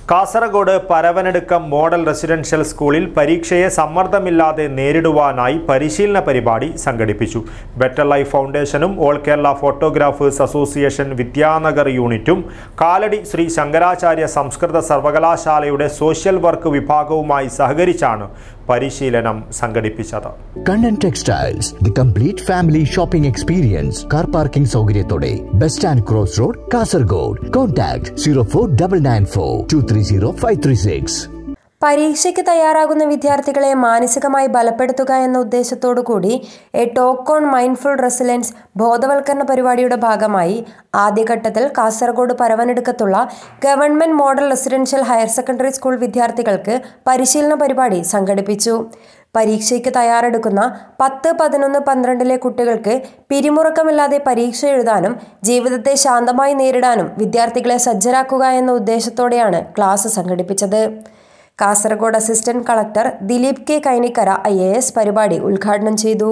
Kasaragod പരവനടുക്കം model residential സ്കൂളിൽ പരീക്ഷയെ സമ്മർദ്ദമില്ലാതെ നേരിടുവാനായി പരിശീലന പരിപാടി സംഘടിപ്പിച്ചു ബെറ്റർ ലൈഫ് ഫൗണ്ടേഷനും all Kerala photographers association Vidyanagar യൂണിറ്റും കാലടി ശ്രീ ശങ്കരാചാര്യ സംസ്കൃത സർവകലാശാലയുടെ സോഷ്യൽ വർക്ക് വിഭാഗവുമായി സഹകരിച്ചാണ് പരിശീലനം സംഘടിപ്പിച്ചത് Kannan textiles the complete family shopping experience car parking സൗകര്യത്തോടെ bus stand cross road Kasaragod contact zero four double nine four two three zero five three six പരീക്ഷയ്ക്ക് തയ്യാറാകുന്ന വിദ്യാർത്ഥികളെ മാനസികമായി ബലപ്പെടുത്തുക എന്ന ഉദ്ദേശത്തോടു കൂടി a talk on mindful resilience ബോധവൽക്കരണ പരിപാടിയുടെ ഭാഗമായി ആദ്യഘട്ടത്തിൽ കാസർഗോഡ് പരവനെടുക്കത്തുള്ള government model residential higher secondary school വിദ്യാർത്ഥികൾക്ക് പരിശീലന പരിപാടി സംഘടിപ്പിച്ചു പരീക്ഷയ്ക്ക് തയ്യാറെടുക്കുന്ന പത്ത് പതിനൊന്ന് പന്ത്രണ്ടിലെ കുട്ടികൾക്ക് പിരിമുറുക്കമില്ലാതെ പരീക്ഷ എഴുതാനും ജീവിതത്തെ ശാന്തമായി നേരിടാനും വിദ്യാർത്ഥികളെ സജ്ജരാക്കുക എന്ന ഉദ്ദേശത്തോടെയാണ് ക്ലാസ് സംഘടിപ്പിച്ചത് Kasaragod assistant collector Dileep K Kainikkara I A S പരിപാടി ഉദ്ഘാടനം ചെയ്തു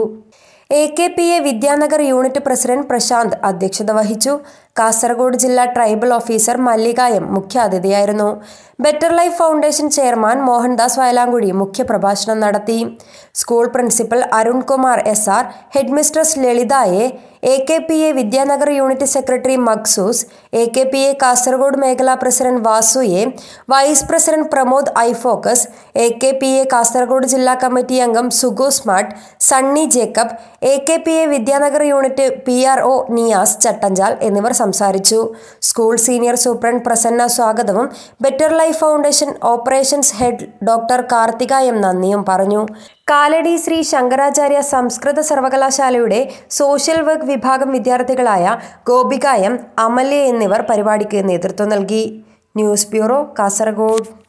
A K P A Vidyanagar unit president Prashanth അധ്യക്ഷത വഹിച്ചു കാസർഗോഡ് ജില്ലാ ട്രൈബൽ ഓഫീസർ മല്ലികായം മുഖ്യാതിഥിയായിരുന്നു better life foundation chairman Mohandas Vayalankuzhi മുഖ്യപ്രഭാഷണം നടത്തി school principal Arunkumar S R headmistress ലളിതയെ A K P A Vidyanagar unit secretary Maqsoos A K P A Kasaragod മേഖലാ president Vasu A vice president Pramod I focus A K P A Kasaragod ജില്ലാ committee അംഗം Sugu smart Sunny Jacob A K P A Vidyanagar unit P R O Niyas Chattanchal എന്നിവർ സംസാരിച്ചു school senior superintendent Prasanna സ്വാഗതവും better life foundation operations head doctor Karthika M നന്ദിയും പറഞ്ഞു കാലടി ശ്രീ ശങ്കരാചാര്യ സംസ്കൃത സർവകലാശാലയുടെ social work വിഭാഗം വിദ്യാർത്ഥികളായ ഗോപിക എം അമല്യ എന്നിവർ പരിപാടിക്ക് നേതൃത്വം നൽകി ന്യൂസ് ബ്യൂറോ കാസർഗോഡ്